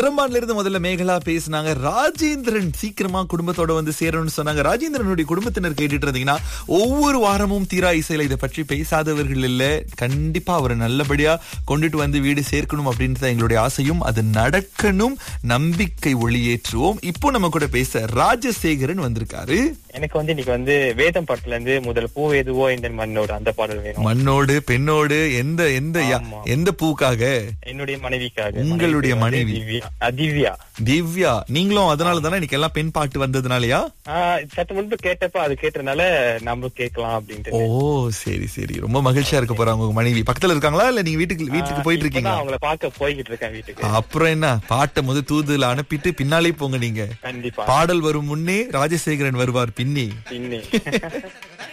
சிரம்பான்ல இருந்து முதல்ல மேகலா பேசினாங்க ராஜேந்திரன் சீக்கிரமா குடும்பத்தோட வந்து சேரணும்னு சொன்னாங்க ராஜேந்திரனுடைய குடும்பத்தினர் கேட்டுட்டு இருந்தீங்கன்னா ஒவ்வொரு வாரமும் தீரா இசையில இதை பற்றி பேசாதவர்கள் இல்ல கண்டிப்பா அவரை நல்லபடியா கொண்டுட்டு வந்து வீடு சேர்க்கணும் அப்படின்றது தான் எங்களுடைய ஆசையும் அது நடக்கணும் நம்பிக்கை ஒளியேற்றுவோம் இப்போ நம்ம கூட பேச ராஜசேகரன் வந்திருக்காரு எனக்கு வந்து இன்னைக்கு வந்து வேதம் படத்துல இருந்து முதல் பூ எதுவோ இந்த மண்ணோடு அந்த பாடல் வேணும் மண்ணோடு பெண்ணோடு எந்த எந்த யா- ஆமா. எந்த பூக்காக என்னுடைய மனைவிக்காக உங்களுடைய வந்து மனைவி. திவ்யா அ, திவ்யா திவ்யா நீங்களும் அதனால தானே இன்னைக்கு எல்லாம் பெண் பாட்டு வந்ததுனாலயா ஆஹ் சற்று முன்பு கேட்டப்ப அது கேட்டதுனால நம்மளும் கேட்கலாம் அப்படின்ட்டு ஓ சரி சரி ரொம்ப மகிழ்ச்சியா இருக்க போறாங்க உங்க மனைவி பக்கத்துல இருக்காங்களா இல்ல நீங்க வீட்டுக்கு வீட்டுக்கு போயிட்டு இப்பதான் இருக்கீங்களா அவங்கள பார்க்க போய்கிட்டு இருக்கேன் வீட்டுக்கு அப்புறம் என்ன பாட்டை முத தூதுல அனுப்பிட்டு பின்னாலே போங்க நீங்க கண்டிப்பா பாடல் வரும் முன்னே ராஜசேகரன் வருவார் பின்னி பின்னே